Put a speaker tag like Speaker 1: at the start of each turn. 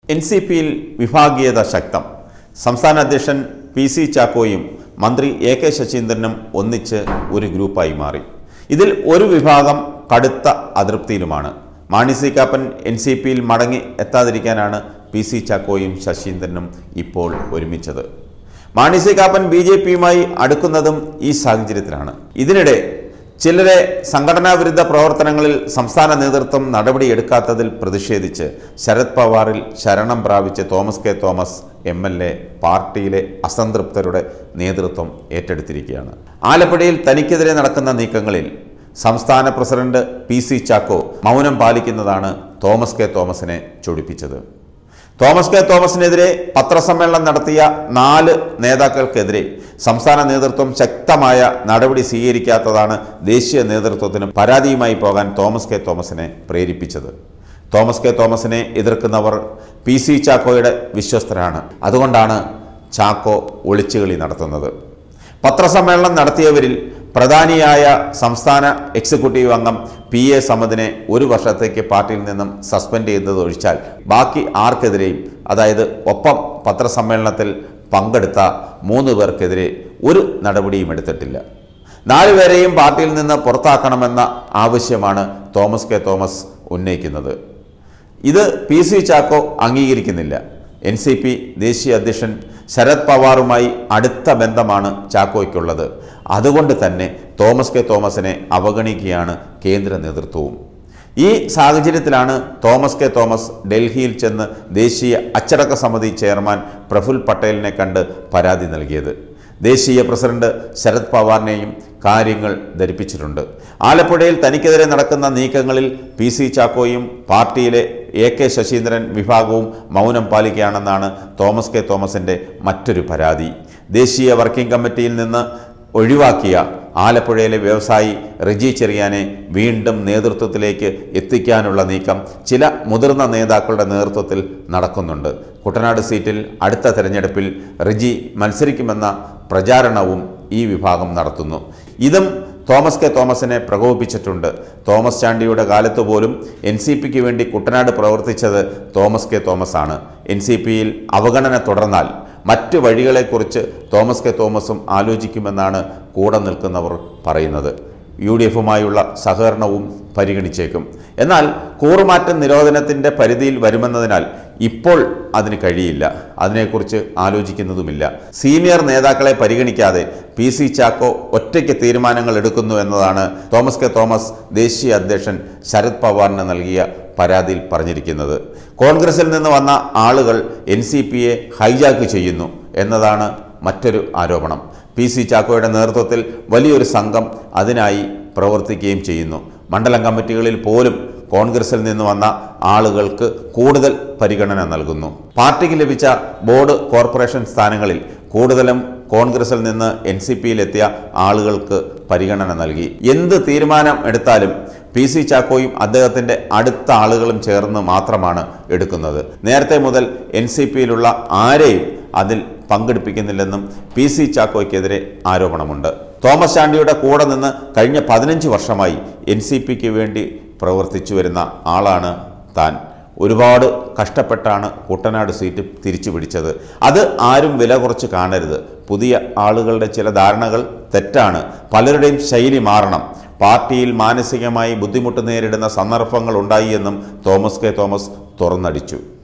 Speaker 1: N C പിയിൽ വിഭാഗീയത ശക്തം സംസ്ഥാന അധ്യക്ഷൻ പി സി ചാക്കോയും മന്ത്രി എ കെ ശശീന്ദ്രനും ഒന്നിച്ച് ഒരു ഗ്രൂപ്പായി മാറി ഇതിൽ ഒരു വിഭാഗം കടുത്ത അതൃപ്തിയിലുമാണ് Mani C Kappan N C പിയിൽ മടങ്ങി എത്താതിരിക്കാനാണ് പി സി ചാക്കോയും ശശീന്ദ്രനും ഇപ്പോൾ ഒരുമിച്ചത് Mani C Kappan B J പിയുമായി അടുക്കുന്നതും ഈ സാഹചര്യത്തിലാണ് ഇതിനിടെ ചിലരെ സംഘടനാ വിരുദ്ധ പ്രവർത്തനങ്ങളിൽ സംസ്ഥാന നേതൃത്വം നടപടിയെടുക്കാത്തതിൽ പ്രതിഷേധിച്ച് ശരത് പവാറിൽ ശരണം പ്രാപിച്ച് Thomas K Thomas M L A പാർട്ടിയിലെ അസംതൃപ്തരുടെ നേതൃത്വം ഏറ്റെടുത്തിരിക്കുകയാണ് ആലപ്പുഴയിൽ തനിക്കെതിരെ നടക്കുന്ന നീക്കങ്ങളിൽ സംസ്ഥാന പ്രസിഡന്റ് പി സി ചാക്കോ മൗനം പാലിക്കുന്നതാണ് തോമസ് കെ തോമസിനെ ചൊടിപ്പിച്ചത് തോമസ് കെ തോമസിനെതിരെ പത്രസമ്മേളനം നടത്തിയ നാല് നേതാക്കൾക്കെതിരെ സംസ്ഥാന നേതൃത്വം ശക്തമായ നടപടി സ്വീകരിക്കാത്തതാണ് ദേശീയ നേതൃത്വത്തിന് പരാതിയുമായി പോകാൻ തോമസ് കെ തോമസിനെ പ്രേരിപ്പിച്ചത് തോമസ് കെ തോമസിനെ എതിർക്കുന്നവർ പി സി ചാക്കോയുടെ വിശ്വസ്തരാണ് അതുകൊണ്ടാണ് ചാക്കോ ഒളിച്ചുകളി നടത്തുന്നത് പത്രസമ്മേളനം നടത്തിയവരിൽ പ്രധാനിയായ സംസ്ഥാന എക്സിക്യൂട്ടീവ് അംഗം പി എ സമദിനെ ഒരു വർഷത്തേക്ക് പാർട്ടിയിൽ നിന്നും സസ്പെൻഡ് ചെയ്തത് ഒഴിച്ചാൽ ബാക്കി ആർക്കെതിരെയും അതായത് ഒപ്പം പത്രസമ്മേളനത്തിൽ പങ്കെടുത്ത മൂന്ന് പേർക്കെതിരെ ഒരു നടപടിയും എടുത്തിട്ടില്ല നാലുപേരെയും പാർട്ടിയിൽ നിന്ന് പുറത്താക്കണമെന്ന ആവശ്യമാണ് തോമസ് കെ തോമസ് ഉന്നയിക്കുന്നത് ഇത് പി സി ചാക്കോ അംഗീകരിക്കുന്നില്ല എൻ സി പി ദേശീയ അധ്യക്ഷൻ ശരത് പവാറുമായി അടുത്ത ബന്ധമാണ് ചാക്കോയ്ക്കുള്ളത് അതുകൊണ്ട് തന്നെ തോമസ് കെ തോമസിനെ അവഗണിക്കുകയാണ് കേന്ദ്ര നേതൃത്വവും ഈ സാഹചര്യത്തിലാണ് തോമസ് കെ തോമസ് ഡൽഹിയിൽ ചെന്ന് ദേശീയ അച്ചടക്ക സമിതി ചെയർമാൻ പ്രഫുൽ പട്ടേലിനെ കണ്ട് പരാതി നൽകിയത് ദേശീയ പ്രസിഡന്റ് ശരത് പവാറിനെയും കാര്യങ്ങൾ ധരിപ്പിച്ചിട്ടുണ്ട് ആലപ്പുഴയിൽ തനിക്കെതിരെ നടക്കുന്ന നീക്കങ്ങളിൽ പി സി ചാക്കോയും പാർട്ടിയിലെ എ കെ ശശീന്ദ്രൻ വിഭാഗവും മൗനം പാലിക്കുകയാണെന്നാണ് തോമസ് കെ തോമസിൻ്റെ മറ്റൊരു പരാതി ദേശീയ വർക്കിംഗ് കമ്മിറ്റിയിൽ നിന്ന് ഒഴിവാക്കിയ ആലപ്പുഴയിലെ വ്യവസായി റിജി ചെറിയാനെ വീണ്ടും നേതൃത്വത്തിലേക്ക് എത്തിക്കാനുള്ള നീക്കം ചില മുതിർന്ന നേതാക്കളുടെ നേതൃത്വത്തിൽ നടക്കുന്നുണ്ട് കുട്ടനാട് സീറ്റിൽ അടുത്ത തെരഞ്ഞെടുപ്പിൽ റിജി മത്സരിക്കുമെന്ന പ്രചാരണവും ഈ വിഭാഗം നടത്തുന്നു ഇതും തോമസ് കെ തോമസിനെ പ്രകോപിപ്പിച്ചിട്ടുണ്ട് തോമസ് ചാണ്ടിയുടെ കാലത്ത് പോലും എൻ സി പിക്ക് വേണ്ടി കുട്ടനാട് പ്രവർത്തിച്ചത് തോമസ് കെ തോമസ് ആണ് എൻ സി പിയിൽ അവഗണന തുടർന്നാൽ മറ്റ് വഴികളെക്കുറിച്ച് തോമസ് കെ തോമസും ആലോചിക്കുമെന്നാണ് കൂടെ നിൽക്കുന്നവർ പറയുന്നത് യു ഡി എഫുമായുള്ള സഹകരണവും പരിഗണിച്ചേക്കും എന്നാൽ കൂറുമാറ്റം നിരോധനത്തിൻ്റെ പരിധിയിൽ വരുമെന്നതിനാൽ ഇപ്പോൾ അതിന് കഴിയില്ല അതിനെക്കുറിച്ച് ആലോചിക്കുന്നതുമില്ല സീനിയർ നേതാക്കളെ പരിഗണിക്കാതെ പി സി ചാക്കോ ഒറ്റയ്ക്ക് തീരുമാനങ്ങൾ എടുക്കുന്നു എന്നതാണ് തോമസ് കെ തോമസ് ദേശീയ അധ്യക്ഷൻ ശരത് പവാറിന് നൽകിയ പരാതിയിൽ പറഞ്ഞിരിക്കുന്നത് കോൺഗ്രസിൽ നിന്ന് വന്ന ആളുകൾ എൻ സി പിയെ ഹൈജാക്ക് ചെയ്യുന്നു എന്നതാണ് മറ്റൊരു ആരോപണം പി സി ചാക്കോയുടെ നേതൃത്വത്തിൽ വലിയൊരു സംഘം അതിനായി പ്രവർത്തിക്കുകയും ചെയ്യുന്നു മണ്ഡലം കമ്മിറ്റികളിൽ പോലും കോൺഗ്രസിൽ നിന്ന് വന്ന ആളുകൾക്ക് കൂടുതൽ പരിഗണന നൽകുന്നു പാർട്ടിക്ക് ലഭിച്ച ബോർഡ് കോർപ്പറേഷൻ സ്ഥാനങ്ങളിൽ കൂടുതലും കോൺഗ്രസിൽ നിന്ന് എൻ സി പിയിലെത്തിയ ആളുകൾക്ക് പരിഗണന നൽകി എന്ത് തീരുമാനം എടുത്താലും പി സി ചാക്കോയും അദ്ദേഹത്തിൻ്റെ അടുത്ത ആളുകളും ചേർന്ന് മാത്രമാണ് എടുക്കുന്നത് നേരത്തെ മുതൽ എൻ സി പിയിലുള്ള ആരെയും അതിൽ പങ്കെടുപ്പിക്കുന്നില്ലെന്നും പി സി ചാക്കോയ്ക്കെതിരെ ആരോപണമുണ്ട് തോമസ് ചാണ്ടിയുടെ കൂടെ നിന്ന് കഴിഞ്ഞ പതിനഞ്ച് വർഷമായി എൻ സി പിക്ക് വേണ്ടി പ്രവർത്തിച്ചു വരുന്ന ആളാണ് താൻ ഒരുപാട് കഷ്ടപ്പെട്ടാണ് കുട്ടനാട് സീറ്റ് തിരിച്ചു പിടിച്ചത് അത് ആരും വില കുറച്ച് കാണരുത് പുതിയ ആളുകളുടെ ചില ധാരണകൾ തെറ്റാണ് പലരുടെയും ശൈലി മാറണം പാർട്ടിയിൽ മാനസികമായി ബുദ്ധിമുട്ട് നേരിടുന്ന സന്ദർഭങ്ങൾ ഉണ്ടായി എന്നും തോമസ് കെ തോമസ് തുറന്നടിച്ചു